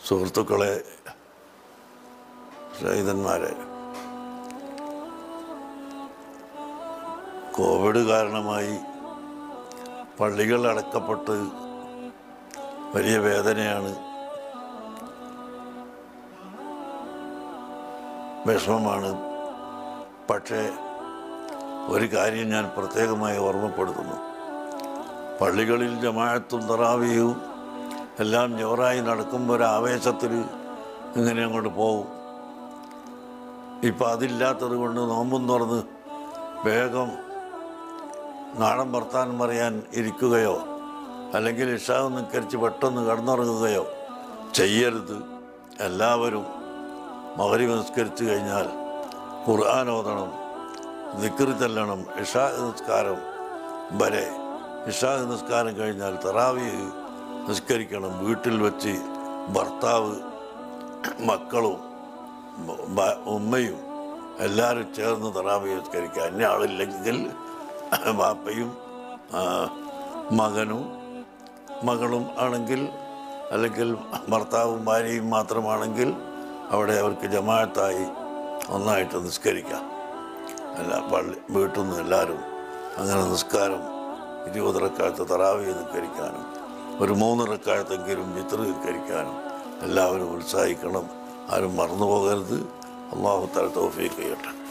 സുഹൃത്തുക്കളെ സ്നേഹിതന്മാരെ കോവിഡ് കാരണമായി പള്ളികൾ അടക്കപ്പെട്ട് വലിയ വേദനയാണ് വിഷമമാണ് പക്ഷേ ഒരു കാര്യം ഞാൻ പ്രത്യേകമായി ഓർമ്മപ്പെടുത്തുന്നു പള്ളികളിൽ ജമാഅത്തും തറാവിയും എല്ലാം ജോറായി നടക്കുമ്പോൾ ഒരു ആവേശത്തിൽ ഇങ്ങനെ അങ്ങോട്ട് പോകും ഇപ്പം അതില്ലാത്തത് കൊണ്ട് നോമ്പും തുറന്ന് വേഗം നാടൻ വർത്താനം പറയാൻ ഇരിക്കുകയോ അല്ലെങ്കിൽ ഇഷാവ് നിക്കരിച്ച് പെട്ടെന്ന് കിടന്നുറങ്ങുകയോ ചെയ്യരുത് എല്ലാവരും മകരി നിസ്കരിച്ചു കഴിഞ്ഞാൽ ഖുർആൻ ഓതണം ദിക്ർ ചെല്ലണം ഇഷാ നിസ്കാരം വരെ ഇഷാ നിസ്കാരം കഴിഞ്ഞാൽ തറാവി നിസ്കരിക്കണം വീട്ടിൽ വെച്ച് ഭർത്താവ് മക്കളും ബ- ഉമ്മയും എല്ലാവരും ചേർന്ന് തറാവി നിസ്കരിക്കുക അന്യ ആളില്ലെങ്കിൽ ബാപ്പയും ആ, മകനും മകളും ആണെങ്കിൽ അല്ലെങ്കിൽ ഭർത്താവും ഭാര്യയും മാത്രമാണെങ്കിൽ അവിടെ അവർക്ക് ജമാഅത്തായി ഒന്നായിട്ട് നിസ്കരിക്കാം എല്ലാ പള്ളി വീട്ടിൽ നിന്ന് എല്ലാവരും അങ്ങനെ നിസ്കാരം ഇരുപത് റക്കാലത്ത് തറാവി നിസ്കരിക്കാനും ഒരു മൂന്ന് റക്കാലത്തെങ്കിലും വിത്ര നിസ്കരിക്കാനും എല്ലാവരും ഉത്സാഹിക്കണം ആരും മറന്നു പോകരുത് അള്ളാഹു തല തോഫീക്ക് ചെയ്യട്ടെ